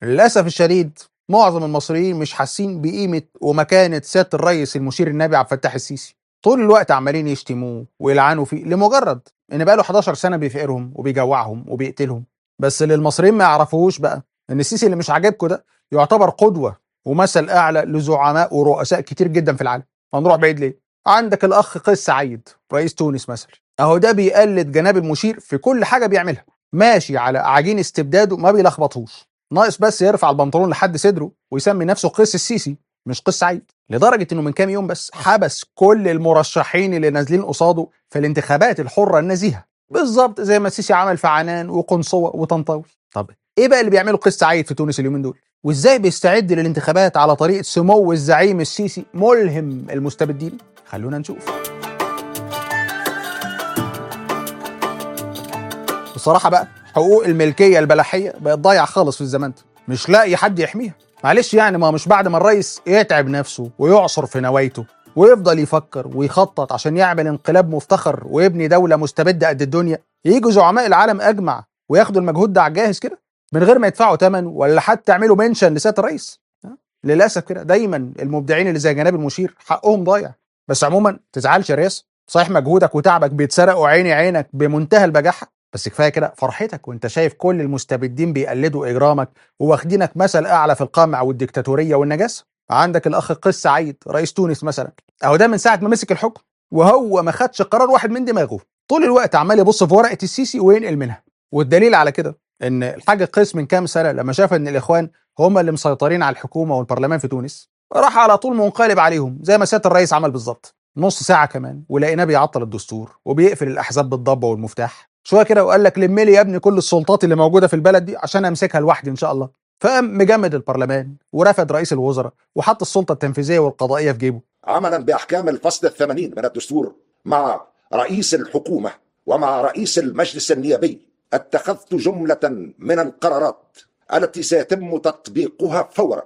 للاسف الشديد معظم المصريين مش حاسين بقيمه ومكانه سياده الرئيس المشير النبي عبد الفتاح السيسي طول الوقت عمالين يشتموه ويلعنوا فيه لمجرد ان بقاله 11 سنه بيفقرهم وبيجوعهم وبيقتلهم بس اللي المصريين ما يعرفوهوش بقى ان السيسي اللي مش عاجبكم ده يعتبر قدوه ومثل اعلى لزعماء ورؤساء كتير جدا في العالم هنروح بعيد ليه عندك الاخ قيس سعيد رئيس تونس مثلا اهو ده بيقلد جناب المشير في كل حاجه بيعملها ماشي على عجين استبداده ما بيلخبطهوش ناقص بس يرفع البنطلون لحد صدره ويسمي نفسه قيس السيسي مش قيس سعيد لدرجه انه من كام يوم بس حبس كل المرشحين اللي نازلين قصاده في الانتخابات الحره النزيهه بالظبط زي ما السيسي عمل في عنان وقنصوه وطنطاوي طب ايه بقى اللي بيعمله قيس سعيد في تونس اليومين دول وازاي بيستعد للانتخابات على طريقه سمو الزعيم السيسي ملهم المستبدين خلونا نشوف بصراحه بقى حقوق الملكيه البلحيه بقت ضايعه خالص في الزمن ده مش لاقي حد يحميها معلش يعني ما مش بعد ما الرئيس يتعب نفسه ويعصر في نوايته ويفضل يفكر ويخطط عشان يعمل انقلاب مفتخر ويبني دوله مستبده قد الدنيا يجوا زعماء العالم اجمع وياخدوا المجهود ده على الجاهز كده من غير ما يدفعوا ثمن ولا حتى يعملوا منشن لسياده الرئيس للاسف كده دايما المبدعين اللي زي جناب المشير حقهم ضايع بس عموما تزعلش يا ريس صحيح مجهودك وتعبك بيتسرق وعيني عينك بمنتهى البجاحه بس كفايه كده فرحتك وانت شايف كل المستبدين بيقلدوا اجرامك وواخدينك مثل اعلى في القمع والديكتاتوريه والنجاسه عندك الاخ قيس سعيد رئيس تونس مثلا اهو ده من ساعه ما مسك الحكم وهو ما خدش قرار واحد من دماغه طول الوقت عمال يبص في ورقه السيسي وينقل منها والدليل على كده ان الحاج قيس من كام سنه لما شاف ان الاخوان هم اللي مسيطرين على الحكومه والبرلمان في تونس راح على طول منقلب عليهم زي ما سياده الرئيس عمل بالظبط نص ساعه كمان ولقيناه بيعطل الدستور وبيقفل الاحزاب بالضبه والمفتاح شويه كده وقال لك لم لي يا ابني كل السلطات اللي موجوده في البلد دي عشان امسكها لوحدي ان شاء الله فقام مجمد البرلمان ورفض رئيس الوزراء وحط السلطه التنفيذيه والقضائيه في جيبه عملا باحكام الفصل الثمانين من الدستور مع رئيس الحكومه ومع رئيس المجلس النيابي اتخذت جمله من القرارات التي سيتم تطبيقها فورا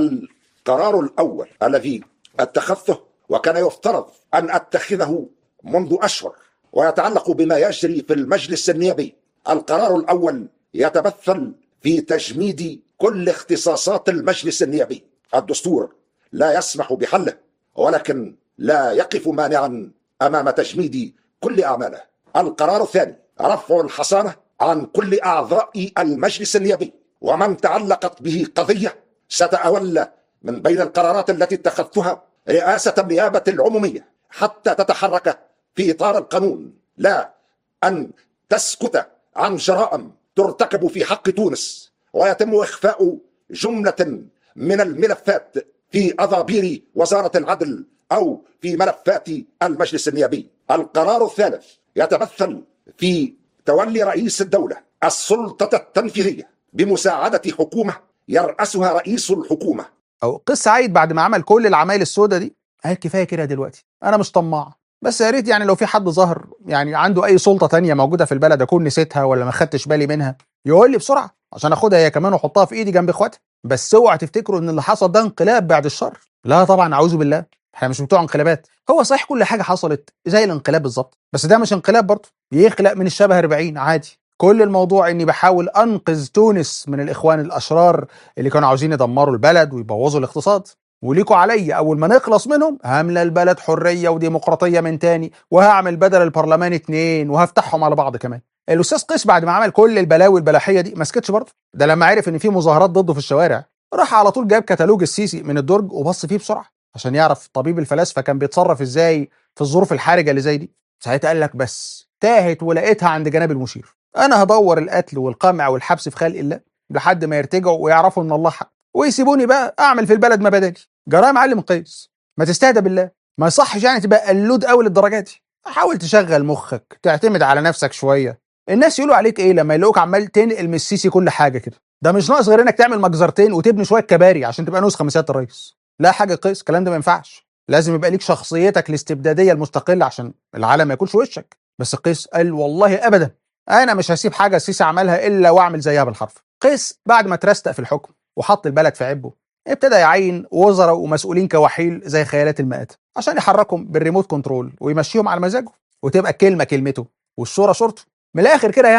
القرار الاول الذي اتخذته وكان يفترض ان اتخذه منذ اشهر ويتعلق بما يجري في المجلس النيابي القرار الاول يتمثل في تجميد كل اختصاصات المجلس النيابي الدستور لا يسمح بحله ولكن لا يقف مانعا امام تجميد كل اعماله القرار الثاني رفع الحصانه عن كل اعضاء المجلس النيابي ومن تعلقت به قضيه ساتولى من بين القرارات التي اتخذتها رئاسه النيابه العموميه حتى تتحرك في اطار القانون لا ان تسكت عن جرائم ترتكب في حق تونس ويتم اخفاء جمله من الملفات في اضابير وزاره العدل او في ملفات المجلس النيابي. القرار الثالث يتمثل في تولي رئيس الدوله السلطه التنفيذيه بمساعده حكومه يراسها رئيس الحكومه. او قس سعيد بعد ما عمل كل العمايل السوداء دي قال كفايه كده دلوقتي انا مش طماع بس يا ريت يعني لو في حد ظهر يعني عنده اي سلطه تانية موجوده في البلد اكون نسيتها ولا ما خدتش بالي منها يقول لي بسرعه عشان اخدها هي كمان واحطها في ايدي جنب اخواتها بس اوعى تفتكروا ان اللي حصل ده انقلاب بعد الشر لا طبعا اعوذ بالله احنا مش بتوع انقلابات هو صحيح كل حاجه حصلت زي الانقلاب بالظبط بس ده مش انقلاب برضه يخلق من الشبه 40 عادي كل الموضوع اني بحاول انقذ تونس من الاخوان الاشرار اللي كانوا عاوزين يدمروا البلد ويبوظوا الاقتصاد وليكوا عليا اول ما نخلص منهم هملى البلد حريه وديمقراطيه من تاني وهعمل بدل البرلمان اتنين وهفتحهم على بعض كمان الاستاذ قيس بعد ما عمل كل البلاوي البلاحيه دي ما سكتش برضه ده لما عرف ان في مظاهرات ضده في الشوارع راح على طول جاب كتالوج السيسي من الدرج وبص فيه بسرعه عشان يعرف طبيب الفلاسفه كان بيتصرف ازاي في الظروف الحرجه اللي زي دي ساعتها قال لك بس تاهت ولقيتها عند جناب المشير انا هدور القتل والقمع والحبس في خلق الله لحد ما يرتجعوا ويعرفوا ان الله حق ويسيبوني بقى اعمل في البلد مبادئي جراء معلم قيس ما تستهدى بالله ما يصحش يعني تبقى قلود قوي للدرجات دي حاول تشغل مخك تعتمد على نفسك شويه الناس يقولوا عليك ايه لما يلاقوك عمال تنقل من السيسي كل حاجه كده ده مش ناقص غير انك تعمل مجزرتين وتبني شويه كباري عشان تبقى نسخه من سياده الرئيس لا حاجه قيس الكلام ده ما ينفعش لازم يبقى ليك شخصيتك الاستبداديه المستقله عشان العالم ما ياكلش وشك بس قيس قال والله ابدا انا مش هسيب حاجه السيسي عملها الا واعمل زيها بالحرف قيس بعد ما ترستق في الحكم وحط البلد في عبه ابتدى يعين وزراء ومسؤولين كوحيل زي خيالات المآت عشان يحركهم بالريموت كنترول ويمشيهم على مزاجه وتبقى كلمه كلمته والشورى شورته من الاخر كده يعني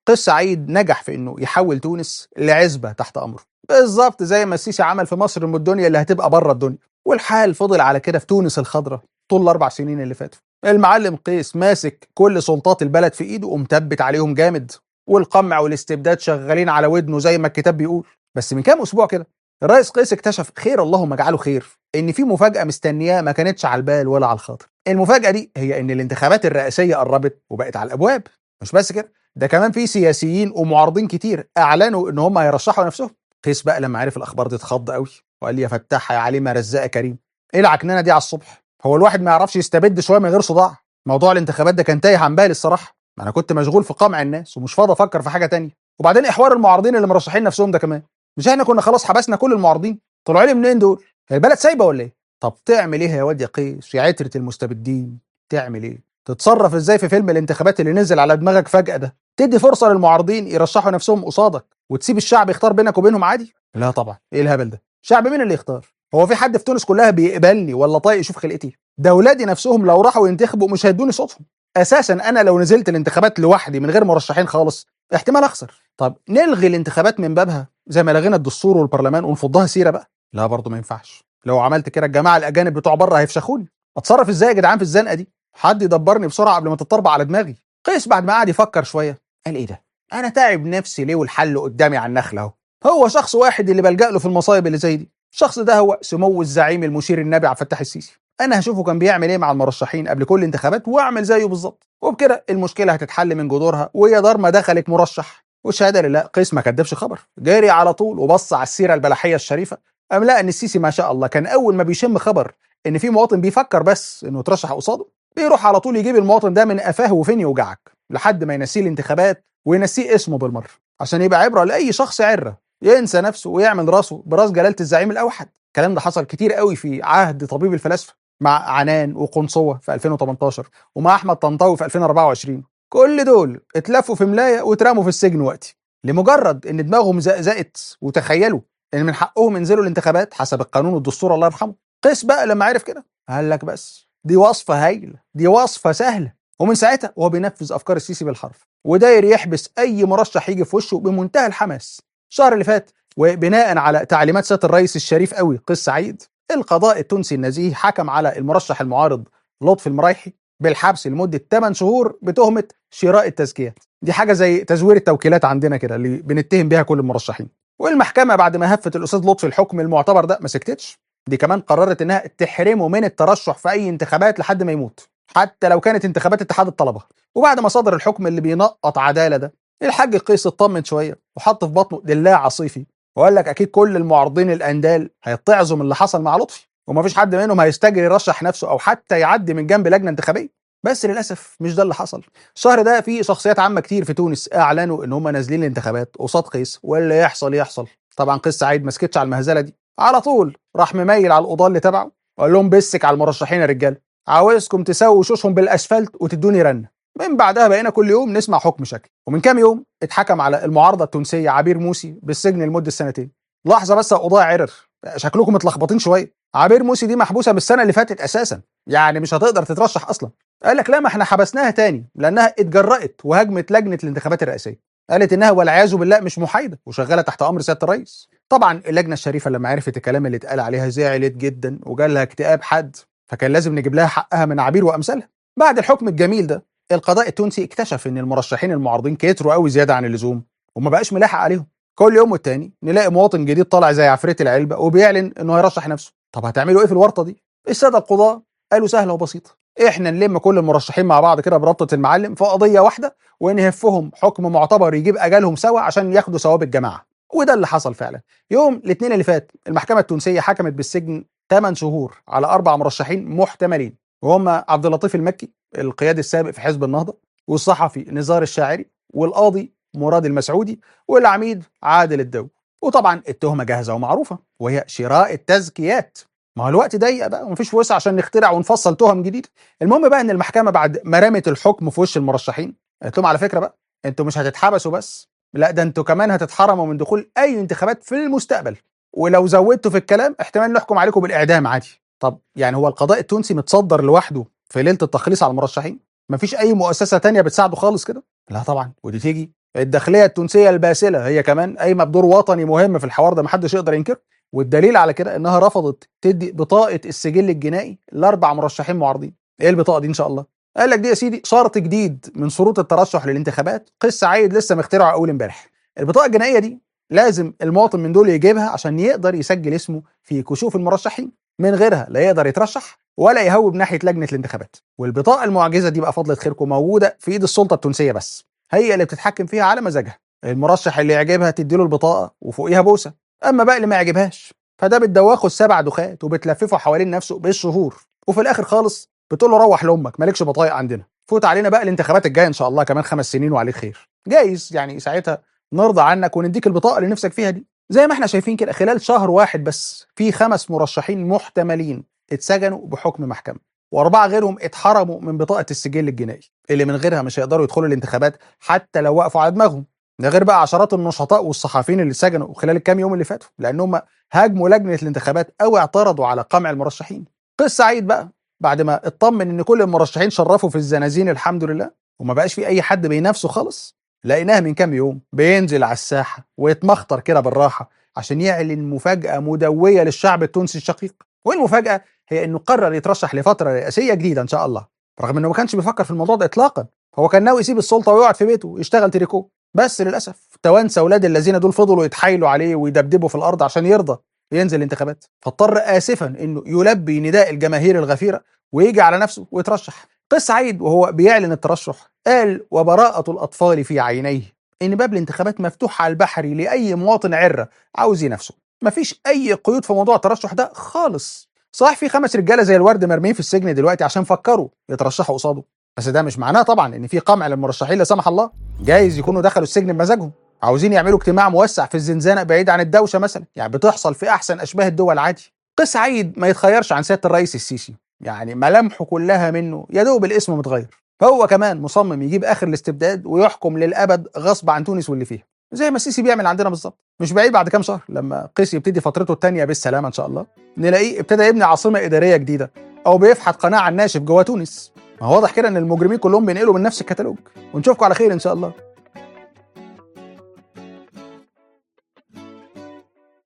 قيس سعيد نجح في انه يحول تونس لعزبه تحت امره بالظبط زي ما السيسي عمل في مصر ام الدنيا اللي هتبقى بره الدنيا والحال فضل على كده في تونس الخضراء طول الاربع سنين اللي فاتوا المعلم قيس ماسك كل سلطات البلد في ايده ومثبت عليهم جامد والقمع والاستبداد شغالين على ودنه زي ما الكتاب بيقول بس من كام اسبوع كده الرئيس قيس اكتشف خير اللهم اجعله خير ان في مفاجاه مستنياه ما كانتش على البال ولا على الخاطر المفاجاه دي هي ان الانتخابات الرئاسيه قربت وبقت على الابواب مش بس كده ده كمان في سياسيين ومعارضين كتير اعلنوا ان هم هيرشحوا نفسهم قيس بقى لما عرف الاخبار دي اتخض قوي وقال لي يا فتاح يا عليم يا رزاق يا كريم ايه العكنانه دي على الصبح هو الواحد ما يعرفش يستبد شويه من غير صداع موضوع الانتخابات ده كان تايه عن بالي الصراحه ما انا كنت مشغول في قمع الناس ومش فاضي افكر في حاجه تانية وبعدين احوار المعارضين اللي مرشحين نفسهم ده كمان مش احنا كنا خلاص حبسنا كل المعارضين طلعوا لي منين دول هي البلد سايبه ولا ايه طب تعمل ايه يا واد يا قيس يا عتره المستبدين تعمل ايه تتصرف ازاي في فيلم الانتخابات اللي نزل على دماغك فجاه ده تدي فرصه للمعارضين يرشحوا نفسهم قصادك وتسيب الشعب يختار بينك وبينهم عادي لا طبعا ايه الهبل ده شعب مين اللي يختار هو في حد في تونس كلها بيقبلني ولا طايق يشوف خلقتي ده ولادي نفسهم لو راحوا ينتخبوا مش هيدوني صوتهم اساسا انا لو نزلت الانتخابات لوحدي من غير مرشحين خالص احتمال اخسر طب نلغي الانتخابات من بابها زي ما لغينا الدستور والبرلمان ونفضها سيره بقى لا برضه ما ينفعش لو عملت كده الجماعه الاجانب بتوع بره هيفشخوني اتصرف ازاي يا جدعان في الزنقه دي حد يدبرني بسرعه قبل ما تتطربع على دماغي قيس بعد ما قعد يفكر شويه قال ايه ده انا تعب نفسي ليه والحل قدامي على النخله اهو هو شخص واحد اللي بلجأ له في المصايب اللي زي دي الشخص ده هو سمو الزعيم المشير النبي عبد الفتاح السيسي انا هشوفه كان بيعمل ايه مع المرشحين قبل كل انتخابات واعمل زيه بالظبط وبكده المشكله هتتحل من جذورها وهي دار ما دخلك مرشح والشهاده لله قيس ما كدبش خبر جاري على طول وبص على السيره البلحيه الشريفه قام لقى ان السيسي ما شاء الله كان اول ما بيشم خبر ان في مواطن بيفكر بس انه يترشح قصاده بيروح على طول يجيب المواطن ده من قفاه وفين يوجعك لحد ما ينسيه الانتخابات وينسيه اسمه بالمره عشان يبقى عبره لاي شخص عره ينسى نفسه ويعمل راسه براس جلاله الزعيم الاوحد الكلام ده حصل كتير قوي في عهد طبيب الفلاسفه مع عنان وقنصوه في 2018 ومع احمد طنطاوي في 2024 كل دول اتلفوا في ملايه واترموا في السجن وقتي لمجرد ان دماغهم زقزقت وتخيلوا ان من حقهم ينزلوا الانتخابات حسب القانون والدستور الله يرحمه قيس بقى لما عرف كده قال لك بس دي وصفه هايله دي وصفه سهله ومن ساعتها وهو بينفذ افكار السيسي بالحرف وداير يحبس اي مرشح يجي في وشه بمنتهى الحماس الشهر اللي فات وبناء على تعليمات سياده الرئيس الشريف قوي قيس سعيد القضاء التونسي النزيه حكم على المرشح المعارض لطفي المرايحي بالحبس لمده 8 شهور بتهمه شراء التزكيات دي حاجه زي تزوير التوكيلات عندنا كده اللي بنتهم بيها كل المرشحين والمحكمه بعد ما هفت الاستاذ لطفي الحكم المعتبر ده ما سكتتش دي كمان قررت انها تحرمه من الترشح في اي انتخابات لحد ما يموت حتى لو كانت انتخابات اتحاد الطلبه وبعد ما صدر الحكم اللي بينقط عداله ده الحاج قيس اطمن شويه وحط في بطنه دلاع عصيفي وقال لك اكيد كل المعارضين الاندال هيتعظوا من اللي حصل مع لطفي ومفيش حد منهم هيستجري يرشح نفسه او حتى يعدي من جنب لجنه انتخابيه بس للاسف مش ده اللي حصل الشهر ده في شخصيات عامه كتير في تونس اعلنوا ان هم نازلين الانتخابات قصاد قيس واللي يحصل يحصل طبعا قيس سعيد ما سكتش على المهزله دي على طول راح مميل على القضاه اللي تبعه وقال لهم بسك على المرشحين يا رجاله عاوزكم تسووا وشوشهم بالاسفلت وتدوني رنه من بعدها بقينا كل يوم نسمع حكم شكل ومن كام يوم اتحكم على المعارضه التونسيه عبير موسي بالسجن لمده سنتين لحظه بس يا قضاه عرر شكلكم متلخبطين شويه عبير موسي دي محبوسه بالسنه اللي فاتت اساسا يعني مش هتقدر تترشح اصلا قال لك لا ما احنا حبسناها تاني لانها اتجرأت وهاجمت لجنه الانتخابات الرئاسيه قالت انها والعياذ بالله مش محايده وشغاله تحت امر سياده الرئيس طبعا اللجنه الشريفه لما عرفت الكلام اللي اتقال عليها زعلت جدا وجالها اكتئاب حاد فكان لازم نجيب لها حقها من عبير وامثالها بعد الحكم الجميل ده القضاء التونسي اكتشف ان المرشحين المعارضين كتروا قوي زياده عن اللزوم وما بقاش ملاحق عليهم كل يوم والتاني نلاقي مواطن جديد طالع زي عفريت العلبه وبيعلن انه هيرشح نفسه طب هتعملوا ايه في الورطه دي الساده القضاه قالوا سهله وبسيطه احنا نلم كل المرشحين مع بعض كده بربطه المعلم في قضيه واحده ونهفهم حكم معتبر يجيب اجالهم سوا عشان ياخدوا ثواب الجماعه وده اللي حصل فعلا يوم الاثنين اللي فات المحكمه التونسيه حكمت بالسجن 8 شهور على اربع مرشحين محتملين وهم عبد اللطيف المكي القيادي السابق في حزب النهضه والصحفي نزار الشاعري والقاضي مراد المسعودي والعميد عادل الدو وطبعا التهمه جاهزه ومعروفه وهي شراء التزكيات ما هو الوقت ضيق بقى ومفيش وسع عشان نخترع ونفصل تهم جديده المهم بقى ان المحكمه بعد ما رمت الحكم في وش المرشحين قالت لهم على فكره بقى انتوا مش هتتحبسوا بس لا ده انتوا كمان هتتحرموا من دخول اي انتخابات في المستقبل ولو زودتوا في الكلام احتمال نحكم عليكم بالاعدام عادي طب يعني هو القضاء التونسي متصدر لوحده في ليله التخليص على المرشحين مفيش اي مؤسسه تانية بتساعده خالص كده لا طبعا ودي تيجي الداخليه التونسيه الباسله هي كمان قايمه بدور وطني مهم في الحوار ده محدش يقدر ينكره والدليل على كده انها رفضت تدي بطاقه السجل الجنائي لاربع مرشحين معارضين ايه البطاقه دي ان شاء الله قال لك دي يا سيدي شرط جديد من شروط الترشح للانتخابات قس عايد لسه مخترعه اول امبارح البطاقه الجنائيه دي لازم المواطن من دول يجيبها عشان يقدر يسجل اسمه في كشوف المرشحين من غيرها لا يقدر يترشح ولا يهوب ناحيه لجنه الانتخابات والبطاقه المعجزه دي بقى فضلة خيركم موجوده في ايد السلطه التونسيه بس هي اللي بتتحكم فيها على مزاجها المرشح اللي يعجبها تديله البطاقه وفوقيها بوسه اما بقى اللي ما يعجبهاش فده بتدوخه السبع دخات وبتلففه حوالين نفسه بالشهور وفي الاخر خالص بتقول له روح لامك مالكش بطايق عندنا فوت علينا بقى الانتخابات الجايه ان شاء الله كمان خمس سنين وعليك خير جايز يعني ساعتها نرضى عنك ونديك البطاقه اللي نفسك فيها دي زي ما احنا شايفين كده خلال شهر واحد بس في خمس مرشحين محتملين اتسجنوا بحكم محكمه واربعه غيرهم اتحرموا من بطاقه السجل الجنائي اللي من غيرها مش هيقدروا يدخلوا الانتخابات حتى لو وقفوا على دماغهم ده غير بقى عشرات النشطاء والصحفيين اللي اتسجنوا خلال الكام يوم اللي فاتوا لانهم هاجموا لجنه الانتخابات او اعترضوا على قمع المرشحين قس سعيد بقى بعد ما اطمن ان كل المرشحين شرفوا في الزنازين الحمد لله وما بقاش في اي حد بينافسه خالص لقيناه من كام يوم بينزل على الساحه ويتمخطر كده بالراحه عشان يعلن مفاجاه مدويه للشعب التونسي الشقيق والمفاجاه هي انه قرر يترشح لفتره رئاسيه جديده ان شاء الله رغم انه ما كانش بيفكر في الموضوع ده اطلاقا هو كان ناوي يسيب السلطه ويقعد في بيته يشتغل تريكو بس للاسف توانسه اولاد الذين دول فضلوا يتحايلوا عليه ويدبدبوا في الارض عشان يرضى ينزل الانتخابات فاضطر اسفا انه يلبي نداء الجماهير الغفيره ويجي على نفسه ويترشح قس عيد وهو بيعلن الترشح قال وبراءة الأطفال في عينيه إن باب الانتخابات مفتوح على البحري لأي مواطن عرة عاوز ينافسه مفيش أي قيود في موضوع الترشح ده خالص صح في خمس رجاله زي الورد مرميين في السجن دلوقتي عشان فكروا يترشحوا قصاده بس ده مش معناه طبعا ان في قمع للمرشحين لا سمح الله جايز يكونوا دخلوا السجن بمزاجهم عاوزين يعملوا اجتماع موسع في الزنزانه بعيد عن الدوشه مثلا يعني بتحصل في احسن اشباه الدول عادي قس عيد ما يتخيرش عن سياده الرئيس السيسي يعني ملامحه كلها منه يا دوب الاسم متغير فهو كمان مصمم يجيب اخر الاستبداد ويحكم للابد غصب عن تونس واللي فيها زي ما السيسي بيعمل عندنا بالظبط مش بعيد بعد كام شهر لما قيس يبتدي فترته الثانيه بالسلامه ان شاء الله نلاقيه ابتدى يبني عاصمه اداريه جديده او بيفحت قناع الناشف جوه تونس ما هو واضح كده ان المجرمين كلهم بينقلوا من نفس الكتالوج ونشوفكم على خير ان شاء الله